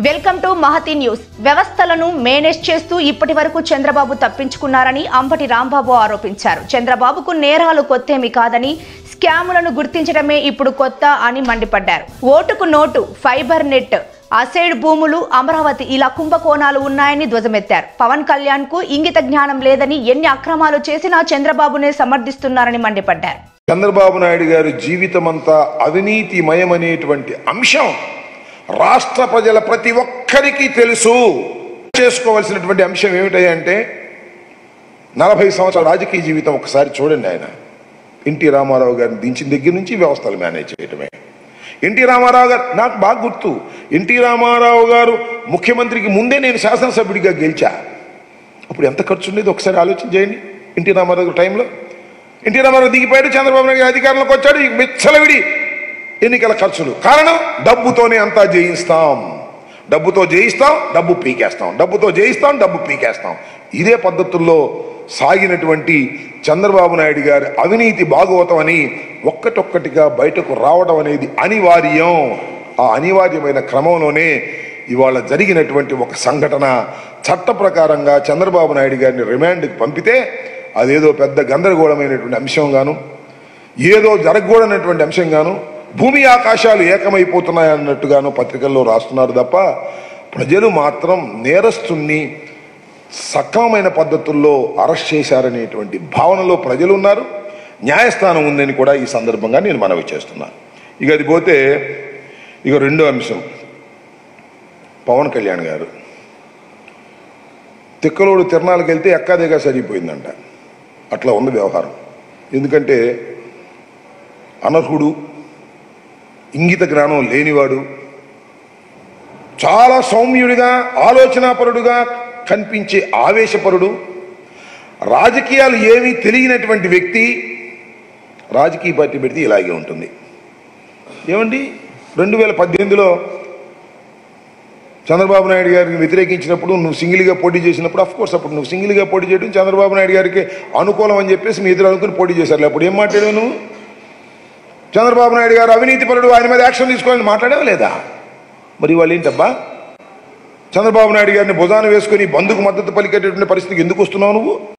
welcome to Mahathi news వ్యవస్థలను manage చేస్తూ ఇప్పటి వరకు చంద్రబాబు తప్పించుకున్నారని అంబటి రాంబాబు ఆరోపించారు చంద్రబాబుకు నేరాలు కొత్తేమి కాదని స్కాములను గుర్తించడమే ఇప్పుడు కొత్త అని మండిపడ్డారు ఓటుకు నోటు ఫైబర్ నెట్ అసైడ్ భూములు అమరావతి ఇలా కుంభకోణాలు ఉన్నాయని ధ్వజమెత్తారు పవన్ కళ్యాణ్ కు ఇంగిత జ్ఞానం లేదని ఎన్ని అక్రమాలు చేసినా చంద్రబాబునే సమర్థిస్తున్నారని మండిపడ్డారు చంద్రబాబు నాయుడు గారి జీవితమంతా అవినీతిమయమనేటువంటి అంశం రాష్ట్ర ప్రజల ప్రతి ఒక్కరికి తెలుసు చేసుకోవాల్సినటువంటి అంశం ఏమిటంటే నలభై సంవత్సరాల రాజకీయ జీవితం ఒకసారి చూడండి ఆయన ఎన్టీ రామారావు గారిని దించిన దగ్గర నుంచి వ్యవస్థలు మేనేజ్ చేయటమే ఎన్టీ రామారావు గారు నాకు బాగా గుర్తు ఎన్టీ రామారావు గారు ముఖ్యమంత్రికి ముందే నేను శాసనసభ్యుడిగా గెలిచా అప్పుడు ఎంత ఖర్చు ఉండేది ఒకసారి ఆలోచన చేయండి ఎన్టీ రామారావు గారి టైంలో ఎన్టీ రామారావు దిగిపోయాడు చంద్రబాబు నాయుడు గారు అధికారంలోకి వచ్చాడు ఇక విచ్చలవిడి ఎన్నికల ఖర్చులు కారణం డబ్బుతోనే అంతా జయిస్తాం డబ్బుతో జయిస్తాం డబ్బు పీకేస్తాం డబ్బుతో జయిస్తాం డబ్బు పీకేస్తాం ఇదే పద్ధతుల్లో సాగినటువంటి చంద్రబాబు నాయుడు గారి అవినీతి భాగవతం అని ఒక్కటొక్కటిగా బయటకు రావడం అనేది అనివార్యం ఆ అనివార్యమైన క్రమంలోనే ఇవాళ జరిగినటువంటి ఒక సంఘటన చట్ట ప్రకారంగా చంద్రబాబు నాయుడు గారిని రిమాండ్కి పంపితే అదేదో పెద్ద గందరగోళమైనటువంటి అంశంగాను ఏదో జరగకూడనటువంటి అంశంగాను భూమి ఆకాశాలు ఏకమైపోతున్నాయి అన్నట్టుగాను పత్రికల్లో రాస్తున్నారు తప్ప ప్రజలు మాత్రం నేరస్తుణ్ణి సక్రమమైన పద్ధతుల్లో అరెస్ట్ చేశారనేటువంటి భావనలో ప్రజలు ఉన్నారు న్యాయస్థానం ఉందని కూడా ఈ సందర్భంగా నేను మనవి చేస్తున్నాను ఇక అది పోతే ఇక రెండో అంశం పవన్ కళ్యాణ్ గారు తిక్కలోడు తిరణాలకు వెళ్తే ఎక్కాదేగా సరిపోయిందంట అట్లా ఉంది వ్యవహారం ఎందుకంటే అనర్హుడు ఇంగిత జ్ఞానం లేనివాడు చాలా సౌమ్యుడిగా ఆలోచనాపరుడుగా కనిపించే ఆవేశపరుడు రాజకీయాలు ఏమీ తెలియనటువంటి వ్యక్తి రాజకీయ పార్టీ పెడితే ఇలాగే ఉంటుంది ఏమండి రెండు వేల పద్దెనిమిదిలో చంద్రబాబు నాయుడు గారిని వ్యతిరేకించినప్పుడు నువ్వు సింగిల్గా పోటీ చేసినప్పుడు అఫ్ కోర్స్ అప్పుడు నువ్వు సింగిల్గా పోటీ చేయడం చంద్రబాబు నాయుడు గారికి అనుకూలం అని చెప్పేసి మీ ఎదురు అనుకుని పోటీ చేశారు అప్పుడు ఏం మాట్లాడావు నువ్వు చంద్రబాబు నాయుడు గారు అవినీతి పరుడు ఆయన మీద యాక్షన్ తీసుకోవాలని మాట్లాడావా లేదా మరి వాళ్ళు ఏంటబ్బా చంద్రబాబు నాయుడు గారిని భుజాన వేసుకొని బంధుకు మద్దతు పలికేటటువంటి పరిస్థితికి ఎందుకు వస్తున్నావు నువ్వు